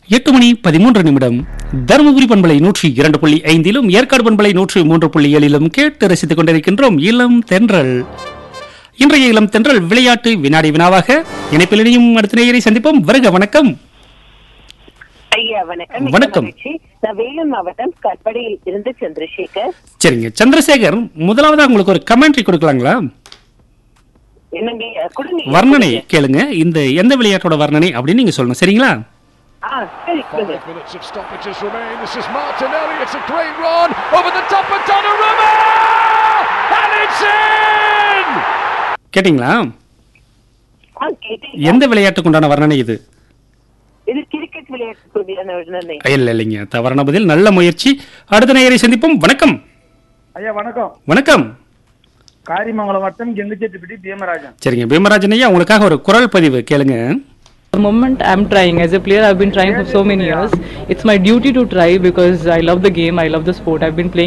எட்டு மணி பதிமூன்று நிமிடம் தருமபுரி பண்பலை நூற்றி இரண்டு புள்ளி ஐந்திலும் ஏற்காடு பண்பலை நூற்றி மூன்று புள்ளி ஏழிலும் கேட்டு ரசித்துக் கொண்டிருக்கின்றோம் இளம் தென்றல் இன்றைய இளம் தென்றல் விளையாட்டு வினாடி வினாவாக இணைப்பில் இணையும் அடுத்த நேயரை சந்திப்போம் வருக வணக்கம் ஐயா வணக்கம் மிக்க வணக்கம். மகிழ்ச்சி. நான் வேலூர் மாவட்டம் கற்படையில் இருந்து சந்திரசேகர் சரிங்க சந்திரசேகர் முதலாவதா உங்களுக்கு ஒரு கமெண்ட்ரி கொடுக்கலாங்களா என்னங்க ஐயா? கொடுங்க வர்ணனை கேளுங்க இந்த எந்த விளையாட்டோட வர்ணனை அப்படின்னு நீங்க சொல்லணும் சரிங்களா ஆ சரி கொடுங்க Five minutes of stoppages remain. This is Martinelli. It's a great run over the top of Donnarumma, and it's in. கேட்டிங்களா ஆ கேட்டேன் எந்த விளையாட்டுக்கு உண்டான வர்ணனை இது இது கிரிக்கெட் விளையாட்டுக்குரிய வர்ணனை இல்ல இல்லைங்க தவறான பதில் நல்ல முயற்சி அடுத்த நேயரை சந்திப்போம் வணக்கம் ஐயா வணக்கம் வணக்கம் காரிமங்கலம் வட்டம் கெங்குச்செட்டிப்பட்டி பீமராஜன் சரிங்க பீமராஜன் ஐயா உங்களுக்காக ஒரு குரல் பதிவு கேளுங்க The moment I'm trying as a player, I've been trying for so many years. It's my duty to try because I love the game, I love the sport. I've been playing.